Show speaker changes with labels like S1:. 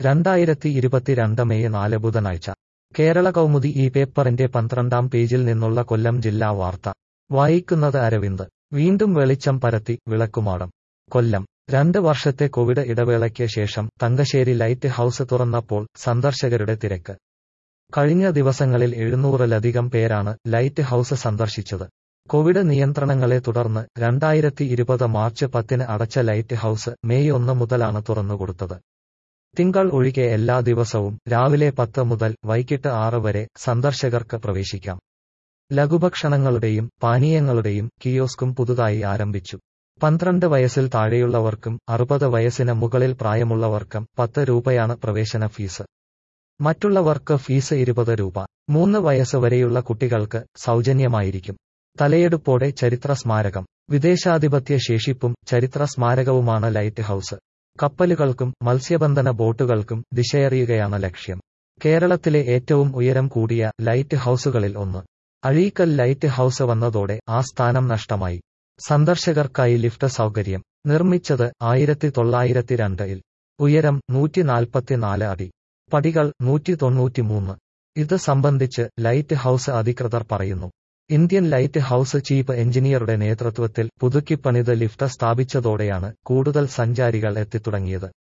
S1: രണ്ടായിരത്തി ഇരുപത്തിരണ്ട് മെയ് നാല് ബുധനാഴ്ച കേരള കൗമുദി ഈ പേപ്പറിന്റെ പന്ത്രണ്ടാം പേജിൽ നിന്നുള്ള കൊല്ലം ജില്ലാ വാർത്ത വായിക്കുന്നത് അരവിന്ദ് വീണ്ടും വെളിച്ചം പരത്തി വിളക്കുമാടം കൊല്ലം രണ്ട് വർഷത്തെ കോവിഡ് ഇടവേളയ്ക്ക് ശേഷം തങ്കശ്ശേരി ലൈറ്റ് ഹൌസ് തുറന്നപ്പോൾ സന്ദർശകരുടെ തിരക്ക് കഴിഞ്ഞ ദിവസങ്ങളിൽ എഴുന്നൂറിലധികം പേരാണ് ലൈറ്റ് ഹൌസ് സന്ദർശിച്ചത് കോവിഡ് നിയന്ത്രണങ്ങളെ തുടർന്ന് രണ്ടായിരത്തി ഇരുപത് മാർച്ച് പത്തിന് അടച്ച ലൈറ്റ് ഹൌസ് മെയ് ഒന്ന് മുതലാണ് തുറന്നുകൊടുത്തത് തിങ്കൾ ഒഴികെ എല്ലാ ദിവസവും രാവിലെ പത്ത് മുതൽ വൈകിട്ട് ആറ് വരെ സന്ദർശകർക്ക് പ്രവേശിക്കാം ലഘുഭക്ഷണങ്ങളുടെയും പാനീയങ്ങളുടെയും കിയോസ്കും പുതുതായി ആരംഭിച്ചു പന്ത്രണ്ട് വയസ്സിൽ താഴെയുള്ളവർക്കും അറുപത് വയസ്സിന് മുകളിൽ പ്രായമുള്ളവർക്കും പത്ത് രൂപയാണ് പ്രവേശന ഫീസ് മറ്റുള്ളവർക്ക് ഫീസ് ഇരുപത് രൂപ മൂന്ന് വയസ്സ് വരെയുള്ള കുട്ടികൾക്ക് സൗജന്യമായിരിക്കും തലയെടുപ്പോടെ ചരിത്ര സ്മാരകം വിദേശാധിപത്യ ശേഷിപ്പും ചരിത്ര സ്മാരകവുമാണ് ലൈറ്റ് ഹൌസ് കപ്പലുകൾക്കും മത്സ്യബന്ധന ബോട്ടുകൾക്കും ദിശയറിയുകയാണ് ലക്ഷ്യം കേരളത്തിലെ ഏറ്റവും ഉയരം കൂടിയ ലൈറ്റ് ഹൌസുകളിൽ ഒന്ന് അഴീക്കൽ ലൈറ്റ് ഹൌസ് വന്നതോടെ ആ സ്ഥാനം നഷ്ടമായി സന്ദർശകർക്കായി ലിഫ്റ്റ് സൗകര്യം നിർമ്മിച്ചത് ആയിരത്തി തൊള്ളായിരത്തി രണ്ടിൽ ഉയരം നൂറ്റി നാൽപ്പത്തിനാല് അടി പടികൾ നൂറ്റി തൊണ്ണൂറ്റിമൂന്ന് ഇത് സംബന്ധിച്ച് ലൈറ്റ് ഹൌസ് അധികൃതർ പറയുന്നു ഇന്ത്യൻ ലൈറ്റ് ഹൌസ് ചീഫ് എഞ്ചിനീയറുടെ നേതൃത്വത്തിൽ പുതുക്കിപ്പണിത് ലിഫ്റ്റ് സ്ഥാപിച്ചതോടെയാണ് കൂടുതൽ സഞ്ചാരികൾ എത്തിത്തുടങ്ങിയത്